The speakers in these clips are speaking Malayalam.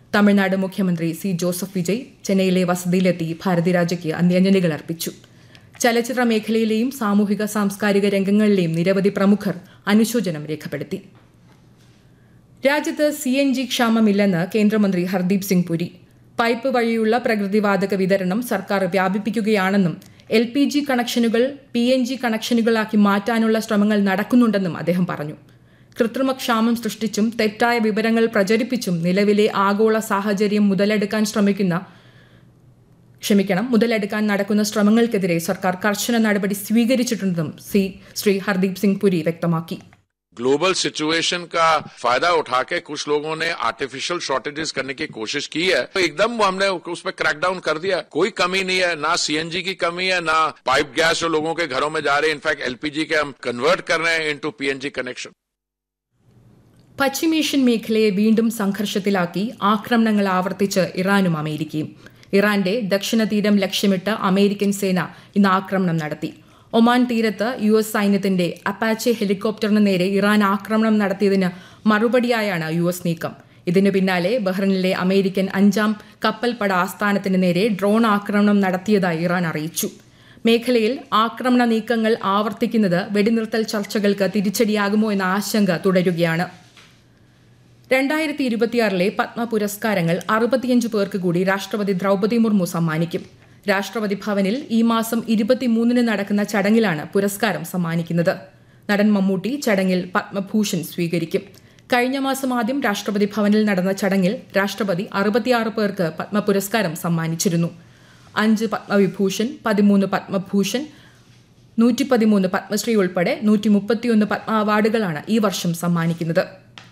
തമിഴ്നാട് മുഖ്യമന്ത്രി സി ജോസഫ് വിജയ് ചെന്നൈയിലെ വസതിയിലെത്തി ഭാരതിരാജയ്ക്ക് അന്ത്യാഞ്ജലികൾ അർപ്പിച്ചു ചലച്ചിത്ര മേഖലയിലെയും സാമൂഹിക സാംസ്കാരിക രംഗങ്ങളിലെയും നിരവധി പ്രമുഖർ അനുശോചനം രേഖപ്പെടുത്തി രാജ്യത്ത് സി എൻ ജി ക്ഷാമമില്ലെന്ന് കേന്ദ്രമന്ത്രി ഹർദീപ് സിംഗ് പുരി പൈപ്പ് വഴിയുള്ള പ്രകൃതിവാതക വിതരണം സർക്കാർ വ്യാപിപ്പിക്കുകയാണെന്നും എൽ പി ജി കണക്ഷനുകൾ പി എൻ ജി കണക്ഷനുകളാക്കി മാറ്റാനുള്ള ശ്രമങ്ങൾ നടക്കുന്നുണ്ടെന്നും അദ്ദേഹം പറഞ്ഞു കൃത്രിമ ക്ഷാമം സൃഷ്ടിച്ചും തെറ്റായ വിവരങ്ങൾ പ്രചരിപ്പിച്ചും നിലവിലെ ആഗോള സാഹചര്യം മുതലെടുക്കാൻ ശ്രമിക്കുന്ന ക്ഷമിക്കണം മുതലെടുക്കാൻ നടക്കുന്ന ശ്രമങ്ങൾക്കെതിരെ സർക്കാർ കർശന നടപടി സ്വീകരിച്ചിട്ടുണ്ടെന്നും സി ശ്രീ ഹർദീപ് സിംഗ് പുരി വ്യക്തമാക്കി ग्लोबल सिचुएशन का फायदा उठा के कुछ लोगों ने आर्टिफिशियल शॉर्टेजेस करने की कोशिश की है तो एकदम हमने उस पर क्रैकडाउन कर दिया कोई कमी नहीं है ना सीएनजी की कमी है ना पाइप गैस जो लोगों के घरों में जा रहे हैं इनफैक्ट एलपीजी के हम कन्वर्ट कर रहे हैं इनटू पीएनजी कनेक्शन പശ്ചിമേഷ്യൻ മേഖലയെ വീണ്ടും സംഘർഷത്തിലാക്കി ആക്രമണങ്ങൾ ആവർത്തിച്ച് ഇറാനും അമേരിക്കയും ഇറാന്റെ ദക്ഷിണ തീരം ലക്ഷ്യമിട്ട് അമേരിക്കൻ സേന ഇന്ന് ആക്രമണം നടത്തി ഒമാൻ തീരത്ത് യു എസ് സൈന്യത്തിന്റെ അപ്പാച്ചെ ഹെലികോപ്റ്ററിന് നേരെ ഇറാൻ ആക്രമണം നടത്തിയതിന് മറുപടിയായാണ് യു എസ് നീക്കം ഇതിനു പിന്നാലെ ബഹ്റിനിലെ അമേരിക്കൻ അഞ്ചാം കപ്പൽപ്പട ആസ്ഥാനത്തിന് നേരെ ഡ്രോൺ ആക്രമണം നടത്തിയതായി ഇറാൻ അറിയിച്ചു മേഖലയിൽ ആക്രമണ നീക്കങ്ങൾ ആവർത്തിക്കുന്നത് വെടിനിർത്തൽ ചർച്ചകൾക്ക് തിരിച്ചടിയാകുമോ എന്ന ആശങ്ക തുടരുകയാണ് രണ്ടായിരത്തി ഇരുപത്തിയാറിലെ പത്മ പുരസ്കാരങ്ങൾ അറുപത്തിയഞ്ച് പേർക്ക് കൂടി രാഷ്ട്രപതി ദ്രൗപദി മുർമു സമ്മാനിക്കും രാഷ്ട്രപതി ഭവനിൽ ഈ മാസം ഇരുപത്തിമൂന്നിന് നടക്കുന്ന ചടങ്ങിലാണ് പുരസ്കാരം സമ്മാനിക്കുന്നത് നടൻ മമ്മൂട്ടി ചടങ്ങിൽ പത്മഭൂഷൺ സ്വീകരിക്കും കഴിഞ്ഞ മാസം ആദ്യം രാഷ്ട്രപതി ഭവനിൽ നടന്ന ചടങ്ങിൽ രാഷ്ട്രപതി അറുപത്തിയാറ് പേർക്ക് പത്മ പുരസ്കാരം സമ്മാനിച്ചിരുന്നു അഞ്ച് പത്മവിഭൂഷൺ പതിമൂന്ന് പത്മഭൂഷൺ നൂറ്റി പതിമൂന്ന് പത്മശ്രീ ഉൾപ്പെടെ നൂറ്റി മുപ്പത്തിയൊന്ന് പത്മ അവാർഡുകളാണ് ഈ വർഷം സമ്മാനിക്കുന്നത്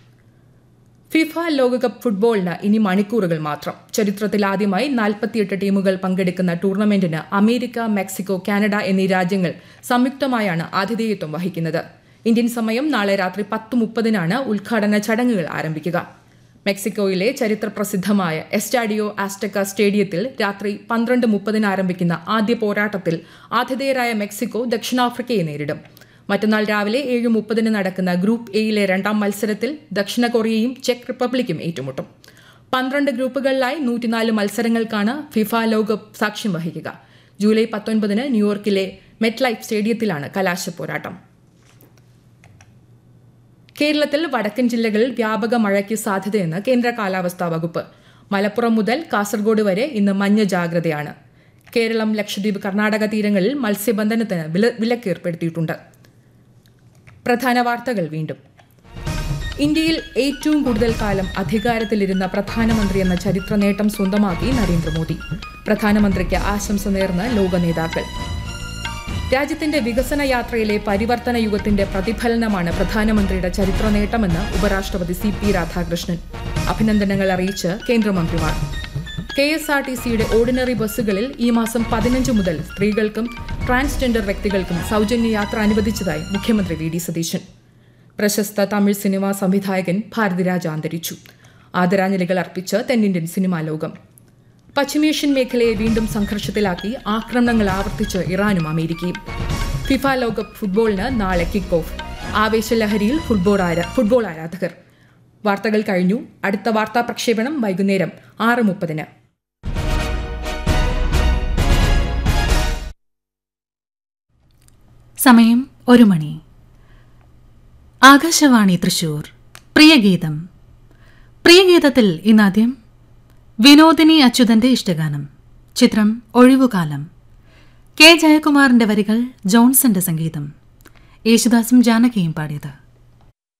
ഫിഫ ലോകകപ്പ് ഫുട്ബോളിന് ഇനി മണിക്കൂറുകൾ മാത്രം ചരിത്രത്തിൽ ആദ്യമായി നാൽപ്പത്തിയെട്ട് ടീമുകൾ പങ്കെടുക്കുന്ന ടൂർണമെന്റിന് അമേരിക്ക മെക്സിക്കോ കാനഡ എന്നീ രാജ്യങ്ങൾ സംയുക്തമായാണ് ആതിഥേയത്വം വഹിക്കുന്നത് ഇന്ത്യൻ സമയം നാളെ രാത്രി പത്ത് മുപ്പതിനാണ് ഉദ്ഘാടന ചടങ്ങുകൾ ആരംഭിക്കുക മെക്സിക്കോയിലെ ചരിത്ര പ്രസിദ്ധമായ എസ്റ്റാഡിയോ ആസ്റ്റക്ക സ്റ്റേഡിയത്തിൽ രാത്രി പന്ത്രണ്ട് മുപ്പതിന് ആരംഭിക്കുന്ന ആദ്യ പോരാട്ടത്തിൽ ആതിഥേയരായ മെക്സിക്കോ ദക്ഷിണാഫ്രിക്കയെ നേരിടും മറ്റന്നാൾ രാവിലെ ഏഴ് മുപ്പതിന് നടക്കുന്ന ഗ്രൂപ്പ് എയിലെ രണ്ടാം മത്സരത്തിൽ ദക്ഷിണ കൊറിയയും ചെക്ക് റിപ്പബ്ലിക്കും ഏറ്റുമുട്ടും പന്ത്രണ്ട് ഗ്രൂപ്പുകളിലായി നൂറ്റിനാല് മത്സരങ്ങൾക്കാണ് ഫിഫ ലോകകപ്പ് സാക്ഷ്യം വഹിക്കുക ജൂലൈ പത്തൊൻപതിന് ന്യൂയോർക്കിലെ മെറ്റ് ലൈഫ് സ്റ്റേഡിയത്തിലാണ് കലാശ പോരാട്ടം കേരളത്തിൽ വടക്കൻ ജില്ലകളിൽ വ്യാപക മഴയ്ക്ക് സാധ്യതയെന്ന് കേന്ദ്ര കാലാവസ്ഥാ വകുപ്പ് മലപ്പുറം മുതൽ കാസർഗോഡ് വരെ ഇന്ന് മഞ്ഞ ജാഗ്രതയാണ് കേരളം ലക്ഷദ്വീപ് കർണാടക തീരങ്ങളിൽ മത്സ്യബന്ധനത്തിന് വില വിലക്കേർപ്പെടുത്തിയിട്ടുണ്ട് പ്രധാന വാർത്തകൾ വീണ്ടും ഇന്ത്യയിൽ ഏറ്റവും കൂടുതൽ കാലം അധികാരത്തിലിരുന്ന പ്രധാനമന്ത്രി എന്ന ചരിത്ര നേട്ടം സ്വന്തമാക്കി നരേന്ദ്രമോദി പ്രധാനമന്ത്രിക്ക് ആശംസ നേർന്ന് ലോക നേതാക്കൾ രാജ്യത്തിന്റെ വികസന യാത്രയിലെ പരിവർത്തന യുഗത്തിന്റെ പ്രതിഫലനമാണ് പ്രധാനമന്ത്രിയുടെ ചരിത്ര നേട്ടമെന്ന് ഉപരാഷ്ട്രപതി സി പി രാധാകൃഷ്ണൻ അഭിനന്ദനങ്ങൾ അറിയിച്ച് കേന്ദ്രമന്ത്രിമാർ കെ എസ് ആർ ടി സിയുടെ ഓർഡിനറി ബസ്സുകളിൽ ഈ മാസം പതിനഞ്ച് മുതൽ സ്ത്രീകൾക്കും ട്രാൻസ്ജെൻഡർ വ്യക്തികൾക്കും സൗജന്യ യാത്ര അനുവദിച്ചതായി മുഖ്യമന്ത്രി വി ഡി സതീശൻ പ്രശസ്ത തമിഴ് സിനിമാ സംവിധായകൻ ഭാരതിരാജ അന്തരിച്ചു ആദരാഞ്ജലികൾ അർപ്പിച്ച് തെന്നിന്ത്യൻ സിനിമാ ലോകം പശ്ചിമേഷ്യൻ മേഖലയെ വീണ്ടും സംഘർഷത്തിലാക്കി ആക്രമണങ്ങൾ ആവർത്തിച്ച് ഇറാനും അമേരിക്കയും ഫിഫ ലോകകപ്പ് ഫുട്ബോളിന് നാളെ കിക്ക് ഓഫ് ആവേശലഹരിയിൽ ഫുട്ബോൾ ആരാ ഫുട്ബോൾ ആരാധകർ വാർത്തകൾ കഴിഞ്ഞു അടുത്ത വാർത്താ പ്രക്ഷേപണം വൈകുന്നേരം ആറ് മുപ്പതിന് സമയം ഒരു മണി ആകാശവാണി തൃശൂർ പ്രിയഗീതം പ്രിയഗീതത്തിൽ ഇന്നാദ്യം വിനോദിനി അച്യുതന്റെ ഇഷ്ടഗാനം ചിത്രം ഒഴിവുകാലം കെ ജയകുമാറിന്റെ വരികൾ ജോൺസന്റെ സംഗീതം യേശുദാസും ജാനകിയും പാടിയത്